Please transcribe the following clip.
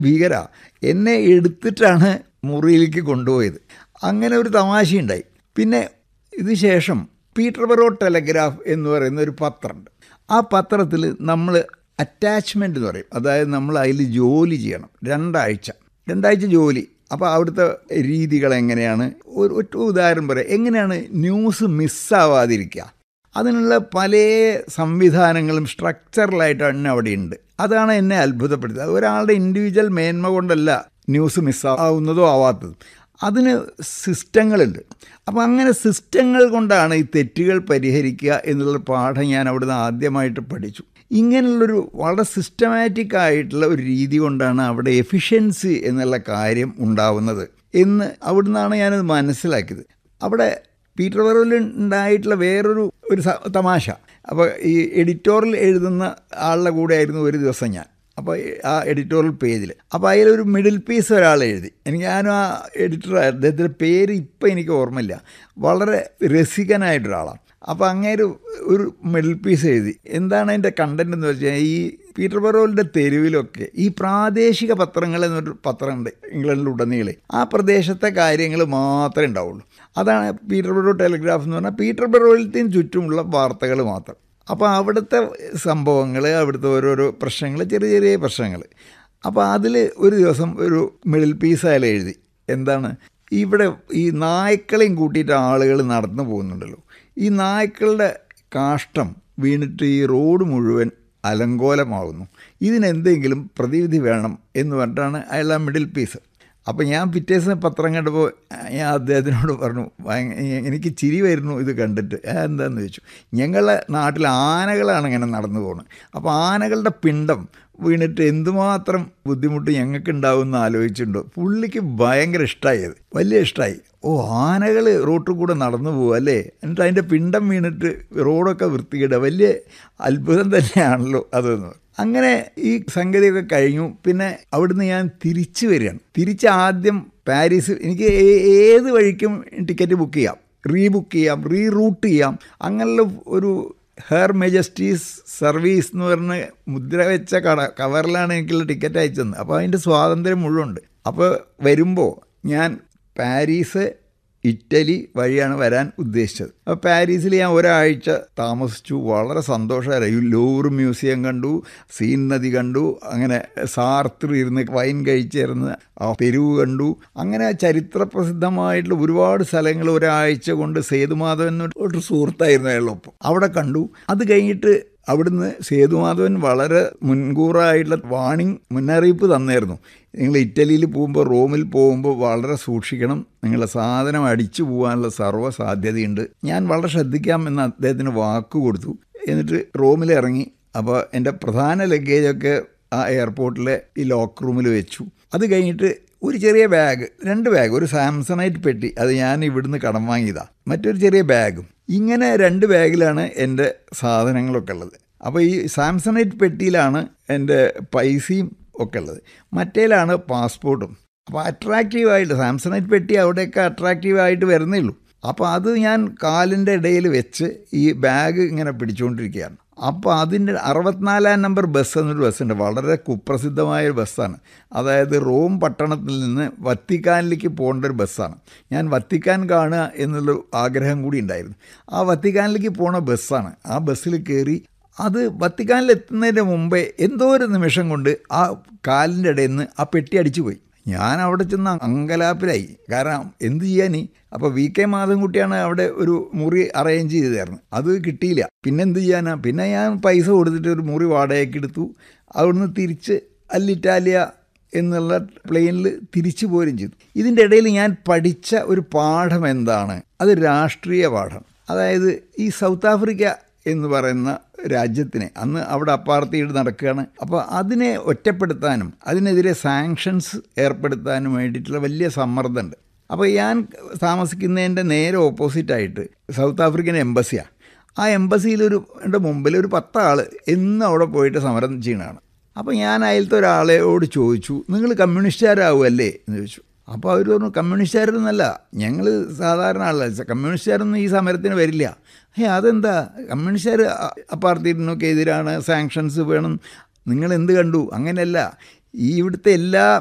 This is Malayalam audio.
ഭീകര എന്നെ എടുത്തിട്ടാണ് മുറിയിലേക്ക് കൊണ്ടുപോയത് അങ്ങനെ ഒരു തമാശയുണ്ടായി പിന്നെ ഇത് ശേഷം പീറ്റർബറോ ടെലഗ്രാഫ് എന്ന് പറയുന്ന ഒരു പത്രമുണ്ട് ആ പത്രത്തിൽ നമ്മൾ അറ്റാച്ച്മെൻ്റ് എന്ന് പറയും അതായത് നമ്മൾ അതിൽ ജോലി ചെയ്യണം രണ്ടാഴ്ച രണ്ടാഴ്ച ജോലി അപ്പോൾ അവിടുത്തെ രീതികൾ എങ്ങനെയാണ് ഒരു ഒറ്റ ഉദാഹരണം പറയാം എങ്ങനെയാണ് ന്യൂസ് മിസ്സാവാതിരിക്കുക അതിനുള്ള പല സംവിധാനങ്ങളും സ്ട്രക്ചറലായിട്ട് തന്നെ അവിടെ ഉണ്ട് അതാണ് എന്നെ അത്ഭുതപ്പെടുത്തിയത് ഒരാളുടെ ഇൻഡിവിജ്വൽ മേന്മ കൊണ്ടല്ല ന്യൂസ് മിസ്സാവുന്നതോ ആവാത്തതും അതിന് സിസ്റ്റങ്ങളുണ്ട് അപ്പോൾ അങ്ങനെ സിസ്റ്റങ്ങൾ കൊണ്ടാണ് ഈ തെറ്റുകൾ പരിഹരിക്കുക എന്നുള്ള പാഠം ഞാൻ അവിടുന്ന് ആദ്യമായിട്ട് പഠിച്ചു ഇങ്ങനെയുള്ളൊരു വളരെ സിസ്റ്റമാറ്റിക് ആയിട്ടുള്ള ഒരു രീതി കൊണ്ടാണ് അവിടെ എഫിഷ്യൻസി എന്നുള്ള കാര്യം ഉണ്ടാവുന്നത് എന്ന് അവിടുന്നാണ് ഞാനത് മനസ്സിലാക്കിയത് അവിടെ പീറ്റർ വെറോയിൽ ഉണ്ടായിട്ടുള്ള വേറൊരു ഒരു തമാശ അപ്പോൾ ഈ എഡിറ്റോറിയൽ എഴുതുന്ന ആളുടെ കൂടെ ആയിരുന്നു ഒരു ദിവസം ഞാൻ അപ്പോൾ ആ എഡിറ്റോറിയൽ പേജിൽ അപ്പോൾ അതിലൊരു മിഡിൽ പീസ് ഒരാൾ എഴുതി എനിക്ക് ഞാനും ആ എഡിറ്റർ അദ്ദേഹത്തിൻ്റെ പേര് ഇപ്പം എനിക്ക് ഓർമ്മയില്ല വളരെ രസികനായിട്ടൊരാളാണ് അപ്പോൾ അങ്ങേര് ഒരു മിഡിൽ പീസ് എഴുതി എന്താണ് അതിൻ്റെ കണ്ടൻറ് എന്ന് വെച്ചാൽ ഈ പീറ്റർ ബറോലിൻ്റെ തെരുവിലൊക്കെ ഈ പ്രാദേശിക പത്രങ്ങൾ എന്നൊരു പത്രമുണ്ട് ഇംഗ്ലണ്ടിലുടനീളെ ആ പ്രദേശത്തെ കാര്യങ്ങൾ മാത്രമേ ഉണ്ടാവുള്ളൂ അതാണ് പീറ്റർ ബറോ ടെലിഗ്രാഫ് എന്ന് പറഞ്ഞാൽ പീറ്റർ ബറോയിലത്തെയും ചുറ്റുമുള്ള വാർത്തകൾ മാത്രം അപ്പോൾ അവിടുത്തെ സംഭവങ്ങൾ അവിടുത്തെ ഓരോരോ പ്രശ്നങ്ങൾ ചെറിയ ചെറിയ പ്രശ്നങ്ങൾ അപ്പോൾ അതിൽ ഒരു ദിവസം ഒരു മിഡിൽ പീസ് അയാൾ എഴുതി എന്താണ് ഇവിടെ ഈ നായ്ക്കളെയും കൂട്ടിയിട്ട് ആളുകൾ നടന്നു പോകുന്നുണ്ടല്ലോ ഈ നായ്ക്കളുടെ കാഷ്ടം വീണിട്ട് ഈ റോഡ് മുഴുവൻ അലങ്കോലമാകുന്നു ഇതിനെന്തെങ്കിലും പ്രതിവിധി വേണം എന്ന് പറഞ്ഞിട്ടാണ് അയാൾ ആ മിഡിൽ പീസ് അപ്പോൾ ഞാൻ പിറ്റേ ദിവസം പത്രം കണ്ടപ്പോൾ ഞാൻ അദ്ദേഹത്തിനോട് പറഞ്ഞു എനിക്ക് ചിരി വരുന്നു ഇത് കണ്ടിട്ട് എന്താണെന്ന് ചോദിച്ചു ഞങ്ങളുടെ നാട്ടിൽ ആനകളാണ് ഇങ്ങനെ നടന്നു പോകുന്നത് അപ്പോൾ ആനകളുടെ പിണ്ടം വീണിട്ട് എന്തുമാത്രം ബുദ്ധിമുട്ട് ഞങ്ങൾക്ക് ഉണ്ടാവുമെന്ന് ആലോചിച്ചിട്ടുണ്ടോ പുള്ളിക്ക് ഭയങ്കര ഇഷ്ടമായത് വലിയ ഇഷ്ടമായി ഓ ആനകൾ റോട്ടിൽ കൂടെ നടന്നു പോകും അല്ലേ എന്നിട്ട് അതിൻ്റെ പിണ്ടം വീണിട്ട് റോഡൊക്കെ വൃത്തിയിടുക വലിയ അത്ഭുതം തന്നെയാണല്ലോ അതെന്ന് അങ്ങനെ ഈ സംഗതിയൊക്കെ കഴിഞ്ഞു പിന്നെ അവിടുന്ന് ഞാൻ തിരിച്ചു വരികയാണ് തിരിച്ച് ആദ്യം പാരീസ് എനിക്ക് ഏത് വഴിക്കും ടിക്കറ്റ് ബുക്ക് ചെയ്യാം റീ ബുക്ക് ചെയ്യാം റീ റൂട്ട് ചെയ്യാം അങ്ങനെയുള്ള ഒരു ഹെയർ മെജസ്റ്റീസ് സർവീസ് എന്ന് പറഞ്ഞ് മുദ്ര വെച്ച കട കവറിലാണ് എനിക്കുള്ള ടിക്കറ്റ് അയച്ചത് അപ്പോൾ അതിൻ്റെ സ്വാതന്ത്ര്യം മുഴുവനുണ്ട് അപ്പോൾ വരുമ്പോൾ ഞാൻ പാരീസ് ഇറ്റലി വഴിയാണ് വരാൻ ഉദ്ദേശിച്ചത് അപ്പോൾ പാരീസിൽ ഞാൻ ഒരാഴ്ച താമസിച്ചു വളരെ സന്തോഷമായിരുന്നു ലൂർ മ്യൂസിയം കണ്ടു സീൻ നദി കണ്ടു അങ്ങനെ സാർത്തിൽ ഇരുന്ന് വൈൻ കഴിച്ചിരുന്ന് ആ തെരുവ് കണ്ടു അങ്ങനെ ചരിത്ര പ്രസിദ്ധമായിട്ടുള്ള ഒരുപാട് സ്ഥലങ്ങൾ ഒരാഴ്ച കൊണ്ട് സേതുമാധവൻ ഒരു സുഹൃത്തായിരുന്നു അയാളൊപ്പം അവിടെ കണ്ടു അത് കഴിഞ്ഞിട്ട് അവിടുന്ന് സേതുമാധവൻ വളരെ മുൻകൂറായിട്ടുള്ള വാണിംഗ് മുന്നറിയിപ്പ് തന്നായിരുന്നു നിങ്ങൾ ഇറ്റലിയിൽ പോകുമ്പോൾ റോമിൽ പോകുമ്പോൾ വളരെ സൂക്ഷിക്കണം നിങ്ങളുടെ സാധനം അടിച്ചു പോകാനുള്ള സർവ്വ സാധ്യതയുണ്ട് ഞാൻ വളരെ ശ്രദ്ധിക്കാം എന്ന് അദ്ദേഹത്തിന് വാക്ക് കൊടുത്തു എന്നിട്ട് റോമിൽ ഇറങ്ങി അപ്പോൾ എൻ്റെ പ്രധാന ലഗേജൊക്കെ ആ എയർപോർട്ടിലെ ഈ ലോക്ക് റൂമിൽ വെച്ചു അത് കഴിഞ്ഞിട്ട് ഒരു ചെറിയ ബാഗ് രണ്ട് ബാഗ് ഒരു സാംസണൈറ്റ് പെട്ടി അത് ഞാൻ ഇവിടുന്ന് കടം വാങ്ങിയതാണ് മറ്റൊരു ചെറിയ ബാഗും ഇങ്ങനെ രണ്ട് ബാഗിലാണ് എൻ്റെ സാധനങ്ങളൊക്കെ ഉള്ളത് അപ്പോൾ ഈ സാംസണൈറ്റ് പെട്ടിയിലാണ് എൻ്റെ പൈസയും ഒക്കെ ഉള്ളത് മറ്റേലാണ് പാസ്പോർട്ടും അപ്പോൾ അട്രാക്റ്റീവായിട്ട് സാംസണൈറ്റ് പെട്ടി അവിടെയൊക്കെ അട്രാക്റ്റീവായിട്ട് വരുന്നേ ഉള്ളൂ അപ്പോൾ അത് ഞാൻ കാലിൻ്റെ ഇടയിൽ വെച്ച് ഈ ബാഗ് ഇങ്ങനെ പിടിച്ചുകൊണ്ടിരിക്കുകയാണ് അപ്പോൾ അതിൻ്റെ അറുപത്തിനാലാം നമ്പർ ബസ് എന്നൊരു ബസ്സുണ്ട് വളരെ കുപ്രസിദ്ധമായ ഒരു ബസ്സാണ് അതായത് റോം പട്ടണത്തിൽ നിന്ന് വത്തിക്കാനിലേക്ക് പോകേണ്ട ഒരു ബസ്സാണ് ഞാൻ വത്തിക്കാൻ കാണുക എന്നുള്ള ആഗ്രഹം കൂടി ഉണ്ടായിരുന്നു ആ വത്തിക്കാനിലേക്ക് പോണ ബസ്സാണ് ആ ബസ്സിൽ കയറി അത് വത്തിക്കാനിൽ എത്തുന്നതിന് മുമ്പേ എന്തോ ഒരു നിമിഷം കൊണ്ട് ആ കാലിൻ്റെ ഇടയിൽ നിന്ന് ആ പെട്ടി അടിച്ചു പോയി ഞാൻ അവിടെ ചെന്ന് അങ്കലാപ്പിലായി കാരണം എന്ത് ചെയ്യാനീ അപ്പോൾ വി കെ മാധവൻകുട്ടിയാണ് അവിടെ ഒരു മുറി അറേഞ്ച് ചെയ്ത് തരുന്നത് അത് കിട്ടിയില്ല പിന്നെ എന്ത് ചെയ്യാനാ പിന്നെ ഞാൻ പൈസ കൊടുത്തിട്ട് ഒരു മുറി വാടകയ്ക്ക് എടുത്തു അവിടുന്ന് തിരിച്ച് അല്ലിറ്റാലിയ എന്നുള്ള പ്ലെയിനിൽ തിരിച്ചു പോരും ചെയ്തു ഇതിൻ്റെ ഇടയിൽ ഞാൻ പഠിച്ച ഒരു പാഠം എന്താണ് അത് രാഷ്ട്രീയ പാഠം അതായത് ഈ സൗത്ത് ആഫ്രിക്ക എന്ന് പറയുന്ന രാജ്യത്തിനെ അന്ന് അവിടെ അപ്പാർത്തീഡ് നടക്കുകയാണ് അപ്പോൾ അതിനെ ഒറ്റപ്പെടുത്താനും അതിനെതിരെ സാങ്ഷൻസ് ഏർപ്പെടുത്താനും വേണ്ടിയിട്ടുള്ള വലിയ സമ്മർദ്ദമുണ്ട് അപ്പോൾ ഞാൻ താമസിക്കുന്നതിൻ്റെ നേരെ ഓപ്പോസിറ്റായിട്ട് സൗത്ത് ആഫ്രിക്കൻ എംബസിയാണ് ആ എംബസിയിലൊരു എൻ്റെ മുമ്പിൽ ഒരു പത്താൾ എന്നും അവിടെ പോയിട്ട് സമരം ചെയ്യണതാണ് അപ്പോൾ ഞാൻ അതിലത്തെ ഒരാളെയോട് ചോദിച്ചു നിങ്ങൾ കമ്മ്യൂണിസ്റ്റുകാരാവുമല്ലേ എന്ന് ചോദിച്ചു അപ്പോൾ അവർ പറഞ്ഞു കമ്മ്യൂണിസ്റ്റുകാരൊന്നല്ല ഞങ്ങൾ സാധാരണ ആളല്ല കമ്മ്യൂണിസ്റ്റുകാരൊന്നും ഈ സമരത്തിന് വരില്ല ഏ അതെന്താ കമ്മ്യൂണിസ്റ്റുകാർ അപ്പാർത്തീഡിനൊക്കെ എതിരാണ് സാങ്ഷൻസ് വേണം നിങ്ങൾ എന്ത് കണ്ടു അങ്ങനെയല്ല ഈ ഇവിടുത്തെ എല്ലാ